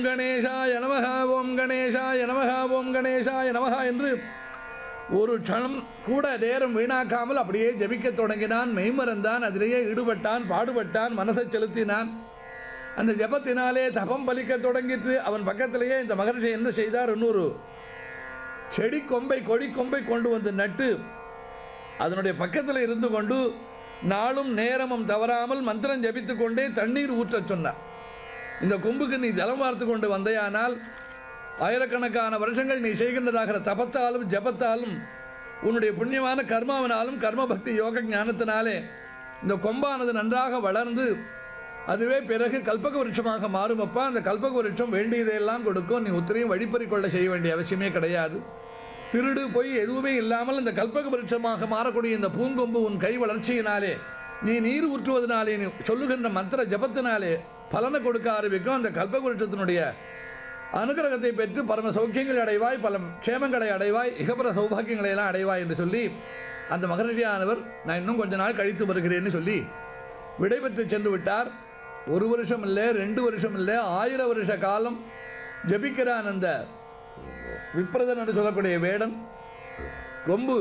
கணேசாய நமக ஓம் கணேசாய நமக ஓம் கணேசாய நமக என்று ஒரு க்ஷணம் கூட நேரம் வீணாக்காமல் அப்படியே ஜபிக்கத் தொடங்கினான் மெய்மறந்தான் அதிலேயே ஈடுபட்டான் பாடுபட்டான் மனசை செலுத்தினான் அந்த ஜபத்தினாலே தபம் பலிக்க தொடங்கிற்று அவன் பக்கத்திலேயே இந்த மகர்ஷி என்ன செய்தார் இன்னொரு செடி கொம்பை கொடி கொம்பை கொண்டு வந்து நட்டு அதனுடைய பக்கத்தில் இருந்து கொண்டு நாளும் நேரமும் தவறாமல் மந்திரம் ஜபித்து கொண்டே தண்ணீர் ஊற்றச் சொன்னார் இந்த கொம்புக்கு நீ ஜலம் வார்த்து கொண்டு வந்தையானால் ஆயிரக்கணக்கான வருஷங்கள் நீ செய்கின்றதாகிற தபத்தாலும் ஜபத்தாலும் உன்னுடைய புண்ணியமான கர்மாவினாலும் கர்ம பக்தி யோக ஞானத்தினாலே இந்த கொம்பானது நன்றாக வளர்ந்து அதுவே பிறகு கல்பக விருட்சமாக மாறும் அப்பா அந்த கல்பக விருட்சம் வேண்டியதையெல்லாம் கொடுக்கும் நீ உத்தரையும் வழிப்பறி கொள்ள செய்ய வேண்டிய அவசியமே கிடையாது திருடு போய் எதுவுமே இல்லாமல் இந்த கல்பக விருட்சமாக மாறக்கூடிய இந்த பூங்கொம்பு உன் கை வளர்ச்சியினாலே நீ நீர் ஊற்றுவதனாலே நீ சொல்லுகின்ற மந்திர ஜபத்தினாலே பலனை கொடுக்க ஆரம்பிக்கும் அந்த கல்பக விருட்சத்தினுடைய அனுகிரகத்தை பெற்று பரம சௌக்கியங்கள் அடைவாய் பல க்ஷேமங்களை அடைவாய் இகபர சௌபாக்கியங்களை எல்லாம் அடைவாய் என்று சொல்லி அந்த மகரிஷியானவர் நான் இன்னும் கொஞ்ச நாள் கழித்து வருகிறேன்னு சொல்லி விடைபெற்று சென்று விட்டார் ஒரு வருஷம் இல்லை ரெண்டு வருஷம் இல்லை ஆயிரம் வருஷ காலம் ஜபிக்கிறான் அந்த விப்ரதன் என்று சொல்லக்கூடிய வேடன் கொம்பு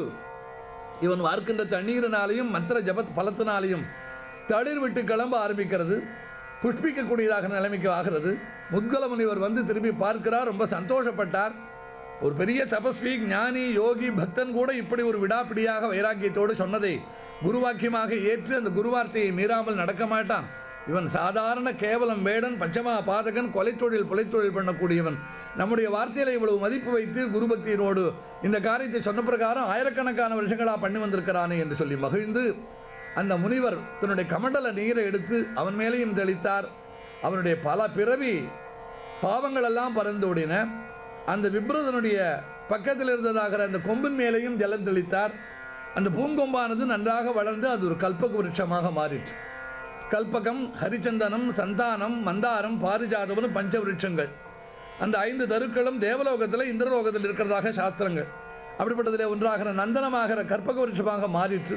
இவன் வார்க்கின்ற தண்ணீரினாலையும் மந்திர ஜபத் பலத்தினாலையும் தளிர் விட்டு கிளம்ப ஆரம்பிக்கிறது புஷ்பிக்கக்கூடியதாக நிலைமைக்கு ஆகிறது முத்கல முனிவர் வந்து திரும்பி பார்க்கிறார் ரொம்ப சந்தோஷப்பட்டார் ஒரு பெரிய தபஸ்வி ஞானி யோகி பக்தன் கூட இப்படி ஒரு விடாப்பிடியாக வைராக்கியத்தோடு சொன்னதை குருவாக்கியமாக ஏற்று அந்த குருவார்த்தையை மீறாமல் நடக்க மாட்டான் இவன் சாதாரண கேவலம் வேடன் பஞ்சமா பாதகன் கொலைத்தொழில் புலைத்தொழில் பண்ணக்கூடியவன் நம்முடைய வார்த்தையில இவ்வளவு மதிப்பு வைத்து குருபக்தியினோடு இந்த காரியத்தை சொன்ன பிரகாரம் ஆயிரக்கணக்கான வருஷங்களா பண்ணி வந்திருக்கிறானே என்று சொல்லி மகிழ்ந்து அந்த முனிவர் தன்னுடைய கமண்டல நீரை எடுத்து அவன் மேலேயும் தெளித்தார் அவனுடைய பல பிறவி பாவங்கள் எல்லாம் பறந்தோடின அந்த விப்ரதனுடைய பக்கத்தில் இருந்ததாகிற அந்த கொம்பின் மேலேயும் ஜலம் தெளித்தார் அந்த பூங்கொம்பானது நன்றாக வளர்ந்து அது ஒரு கல்பக விருட்சமாக மாறிற்று கல்பகம் ஹரிச்சந்தனம் சந்தானம் மந்தாரம் பாரிஜாதவன் பஞ்ச விருட்சங்கள் அந்த ஐந்து தருக்களும் தேவலோகத்தில் இந்திரலோகத்தில் இருக்கிறதாக சாஸ்திரங்கள் அப்படிப்பட்டதில் ஒன்றாகிற நந்தனமாகிற கற்பக விருட்சமாக மாறிற்று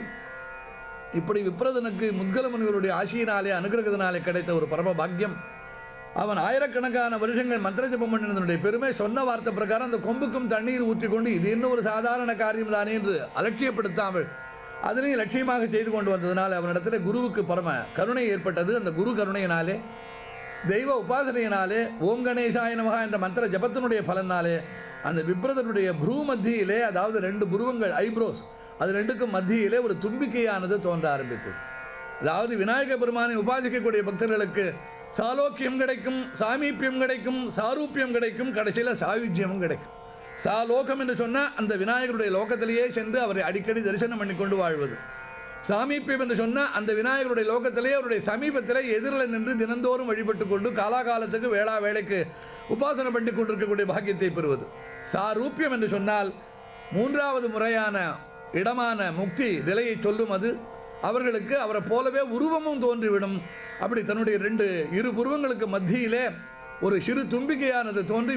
இப்படி விப்ரதனுக்கு முத்கல முனிவருடைய ஆசியினாலே அனுகிரகத்தினாலே கிடைத்த ஒரு பரம பாக்கியம் அவன் ஆயிரக்கணக்கான வருஷங்கள் மந்திர ஜபம் பண்ணினதனுடைய பெருமை சொன்ன வார்த்தை பிரகாரம் அந்த கொம்புக்கும் தண்ணீர் ஊற்றிக்கொண்டு இது இன்னும் ஒரு சாதாரண காரியம் தானே என்று அலட்சியப்படுத்தாமல் அதனையும் லட்சியமாக செய்து கொண்டு வந்ததனால் அவனிடத்தில் குருவுக்கு பரம கருணை ஏற்பட்டது அந்த குரு கருணையினாலே தெய்வ உபாசனையினாலே ஓம் கணேசாய நமகா என்ற மந்திர ஜபத்தினுடைய பலனாலே அந்த விப்ரதனுடைய புரு மத்தியிலே அதாவது ரெண்டு புருவங்கள் ஐப்ரோஸ் அது ரெண்டுக்கும் மத்தியிலே ஒரு தும்பிக்கையானது தோன்ற ஆரம்பித்தது அதாவது விநாயக பெருமானை உபாசிக்கக்கூடிய பக்தர்களுக்கு சாலோக்கியம் கிடைக்கும் சாமீப்பியம் கிடைக்கும் சாரூப்பியம் கிடைக்கும் கடைசியில் சாயுஜ்யமும் கிடைக்கும் சாலோகம் என்று சொன்னால் அந்த விநாயகருடைய லோகத்திலேயே சென்று அவரை அடிக்கடி தரிசனம் பண்ணி கொண்டு வாழ்வது சாமீப்பியம் என்று சொன்னால் அந்த விநாயகருடைய லோகத்திலே அவருடைய சமீபத்தில் எதிரில் நின்று தினந்தோறும் வழிபட்டு கொண்டு காலாகாலத்துக்கு வேளா வேலைக்கு உபாசனை பண்ணி கொண்டிருக்கக்கூடிய பாக்கியத்தை பெறுவது சாரூப்பியம் என்று சொன்னால் மூன்றாவது முறையான இடமான முக்தி நிலையை சொல்லும் அது அவர்களுக்கு அவரை போலவே உருவமும் தோன்றிவிடும் அப்படி தன்னுடைய ரெண்டு இரு புருவங்களுக்கு மத்தியிலே ஒரு சிறு தும்பிக்கையானது தோன்றி